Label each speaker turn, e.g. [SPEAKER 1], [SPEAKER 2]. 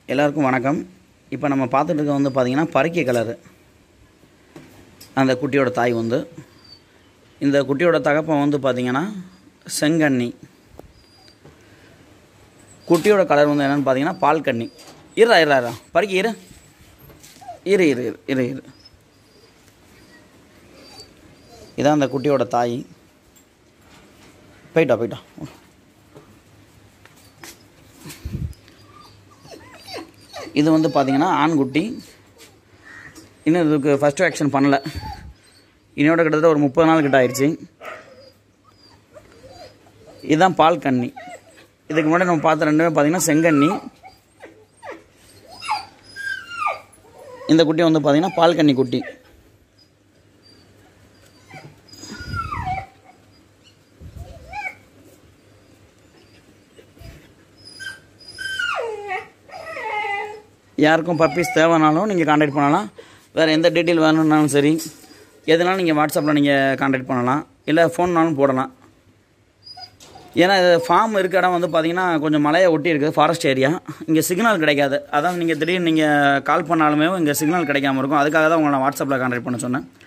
[SPEAKER 1] எல்லாருக்கும் வணக்கம் இப்போ நம்ம பார்த்துட்டு இருக்க வந்து பார்த்தீங்கன்னா பருக்கிய கலரு அந்த குட்டியோட தாய் வந்து இந்த குட்டியோட தகப்பன் வந்து பார்த்தீங்கன்னா செங்கண்ணி குட்டியோட கலர் வந்து என்னென்னு பார்த்தீங்கன்னா பால் கண்ணி இருடா இருடா இருடா பருக்கி இரு இரு இரு இரு இரு இரு இதான் அந்த குட்டியோட தாய் போயிட்டா போயிட்டா இது வந்து பார்த்தீங்கன்னா ஆண்குட்டி இன்னும் இதுக்கு ஃபஸ்ட் ஆக்ஷன் பண்ணலை இன்னோட கிட்டத்தட்ட ஒரு முப்பது நாள் கிட்ட ஆயிடுச்சு இதுதான் பால் கன்னி இதுக்கு முன்னாடி நம்ம பார்த்த ரெண்டுமே பார்த்தீங்கன்னா செங்கண்ணி இந்த குட்டி வந்து பார்த்தீங்கன்னா பால் கன்னி குட்டி யாருக்கும் பப்பீஸ் தேவைனாலும் நீங்கள் காண்டாக்ட் பண்ணலாம் வேறு எந்த டீட்டெயில் வேணும்னாலும் சரி எதுனாலும் நீங்கள் வாட்ஸ்அப்பில் நீங்கள் காண்டாக்ட் பண்ணலாம் இல்லை ஃபோன்னாலும் போடலாம் ஏன்னா இது ஃபார்ம் இருக்க இடம் வந்து பார்த்தீங்கன்னா கொஞ்சம் மலையை ஒட்டி இருக்குது ஃபாரஸ்ட் ஏரியா இங்கே சிக்னல் கிடைக்காது அதான் நீங்கள் திடீர்னு நீங்கள் கால் பண்ணாலுமே இங்கே சிக்னல் கிடைக்காம இருக்கும் அதுக்காக தான் உங்களை நான் வாட்ஸ்அப்பில் காண்டாக்ட் பண்ண சொன்னேன்